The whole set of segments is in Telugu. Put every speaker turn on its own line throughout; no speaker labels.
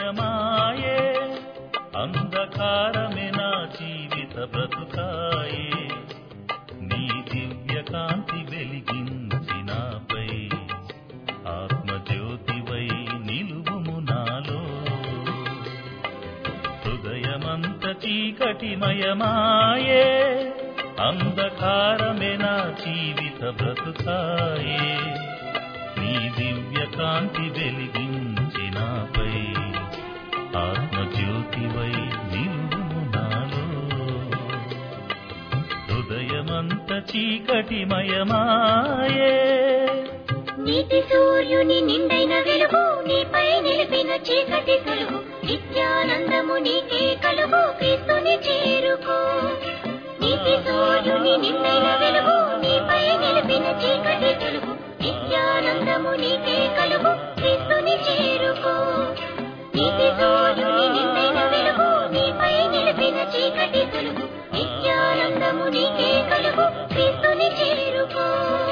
చీకటిమయమాయే అంధకారమే నా జీవిత బ్రతుకాయే నీ దివ్య కాంతి వెలిగించి నాపై ఆత్మజ్యోతివై నిలువుము నాలో హృదయమంత చీకటిమయమాయే అంధకారమే నా జీవిత బ్రతుకాయే నీ దివ్య కాంతి వెలిగించి నాపై ఆత్మజ్యోతివై నిలువుము నాలో హృదయమంత చీకటిమయమాయే
నీతి సూర్యుని నిండైన వెలుగు నీపై నిలిపిన చీకటి సులువు నిత్యానందము నీకే కలుగు క్రీస్తుని చేరుకో నీతి సూర్యుని నిండైన వెలుగు నీపై నిలిపిన చీకటి సులువు నిత్యానందము నీకే కలుగు క్రీస్తుని చేరుకో నీతి సూర్యుని నిండైన వెలుగు నీపై నిలిపిన చీకటి సులువు నిత్యానందము నీకే కలుగు క్రీస్తుని చేరుకో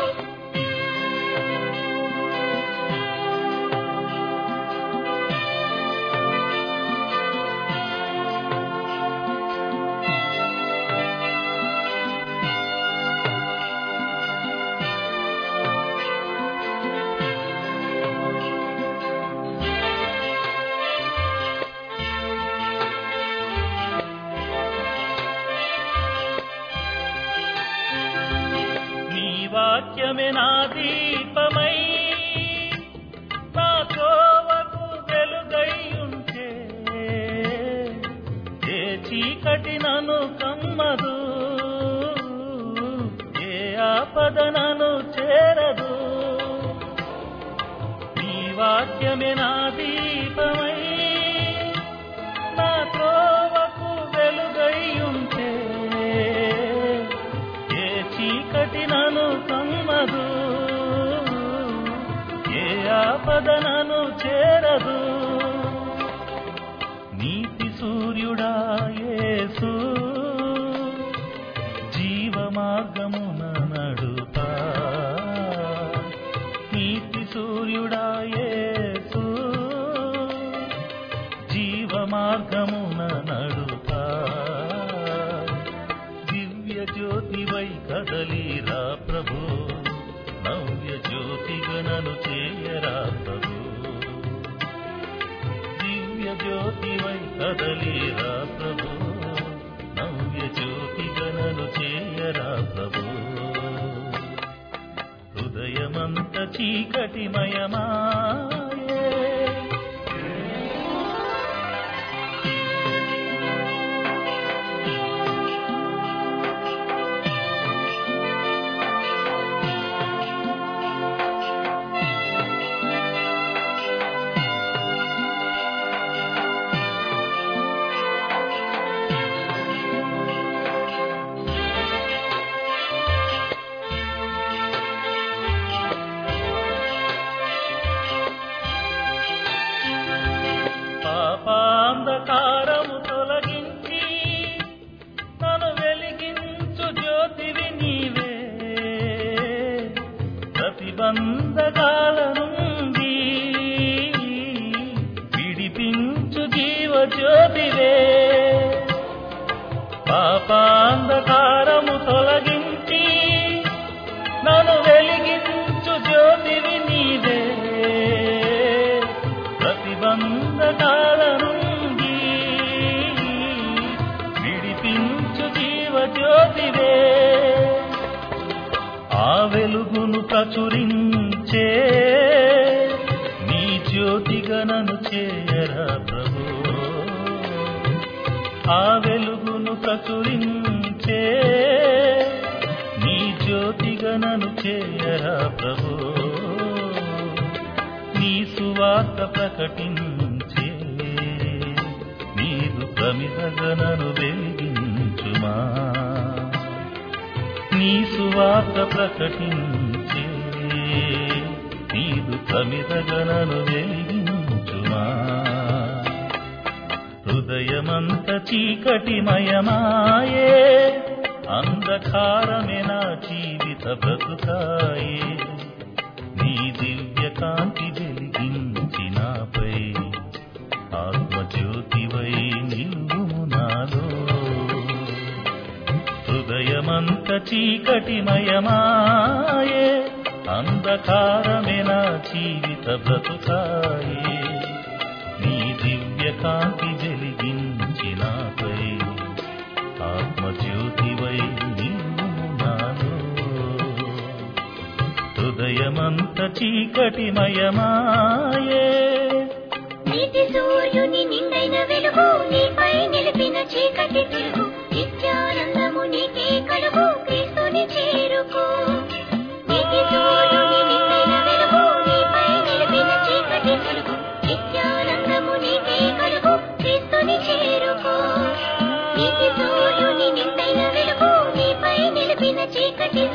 నీ వాక్యమే నా దీపమై నా త్రోవకు వెలుగై ఉంటే ఏ చీకటి నన్ను కమ్మదు ఏ ఆపద నన్ను చేరదు నీ వాక్యమే నా దీపమై నా త్రోవకు వెలుగై ఉంటే ఏ చీకటి నన్ను కమ్మదు ఏ ఆపద నన్ను చేరదు నీతి సూర్యుడా యేసు జీవ మార్గమున నడుపా నీతి సూర్యుడా యేసు జీవ మార్గమున నడుపా దివ్య జ్యోతివై కదలిరా ప్రభు నవ్య జ్యోతిగా నన్ను చేయరా ప్రభు దివ్య జ్యోతివై కదలిరా ప్రభు నవ్య జ్యోతిగా నన్ను చేయరా ప్రభు హృదయమంత చీకటిమయమాయే పాపాంధకారము తొలగించి తను వెలిగించు జ్యోతివి నీవే ప్రతిబంధకాల నుండి విడిపించు జీవ జ్యోతివే పాపాంధకారము తొలగించి నన్ను వెలిగించు జ్యోతివి నీవే ప్రతిబంధకాల నుండి విడిపించు జీవ జ్యోతివే ఆ వెలుగును ప్రచురించే నీ జ్యోతిగా నన్ను చేయరా ప్రభు ఆ వెలుగును ప్రచురించే నీ జ్యోతిగా నన్ను చేయరా ప్రభు నీ సువార్త ప్రకటించే నీదు ప్రమిదగనను వెలిగించుమా నీ సువార్త ప్రకటించే నీదు ప్రమిదగనను వెలిగించుమా హృదయమంత చీకటిమయమాయే అంధకారమే నా జీవిత బ్రతుకాయే నీ దివ్య కాంతి వెలిగించి నాపై ఆత్మ జ్యోతివై నిలువుము నాలో హృదయమంత చీకటిమయమాయే అంధకారమే నా జీవిత బ్రతుకాయే నీ దివ్య కాంతి వెలిగించినాపై ఆత్మజ్యోతివై నిలువుము నాలో హృదయమంత చీకటిమయమాయే
నీతి సూర్యుని నిండైన వెలుగు నీపై నిలిపిన చీకటి తెలుగు నిత్యానందము నీకే కలుగు క్రీస్తుని చేరుకో నీతి సూర్యుని నిండైన వెలుగు నీపై నిలిపిన చీకటి తెలుగు నిత్యానందము నీకే కలుగు క్రీస్తుని చేరుకో నీతి సూర్యుని నిండైన వెలుగు నీపై నిలిపిన చీకటి